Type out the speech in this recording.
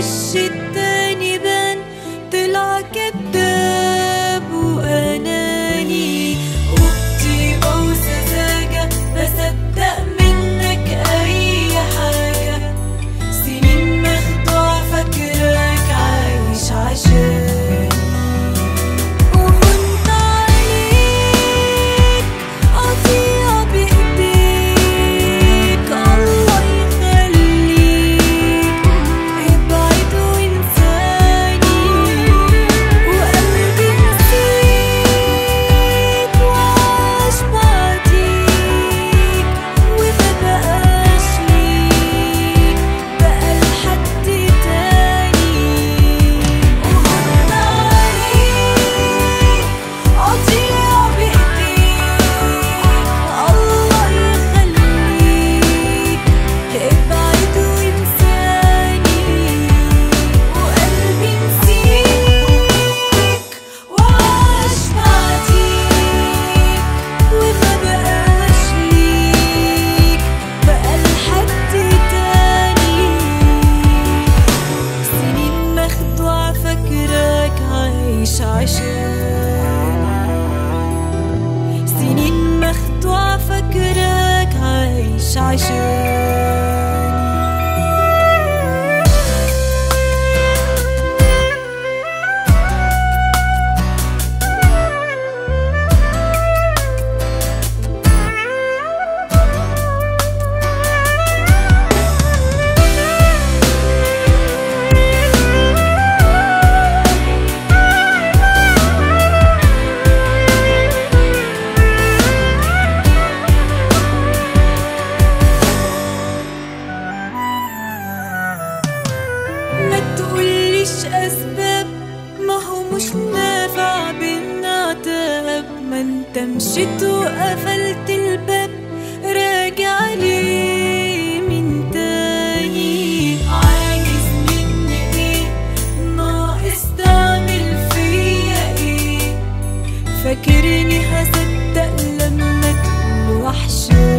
وش التاني بان طلع كداب وأناني وبطيبة وسذاجة بصدق منك أي حاجة سنين مخدوع فاكرك عايش عشاني وهنت عليك قطيع بإيديك الله يخليك ابعد وانساني وقلبي نسيك وعاش بعديك وما بقاش ليك بقى لحد تاني وهنت عليك قطيع بإيديك الله يخليك ابعد وانساني وقلبي نسيك وعاش بعديك وما بقاش ليك بقى لحد تاني سنين مخدوع فاكرك عايش عشاني سنين مخدوع فاكرك عايش عشاني ما تقوليش اسباب ما هو مش نافع بينا عتاب ما انت مشيت وقفلت الباب راجع ليه من تاني عايز مني ايه ناقص تعمل فيا ايه فاكرني هصدق لما تقول وحشاني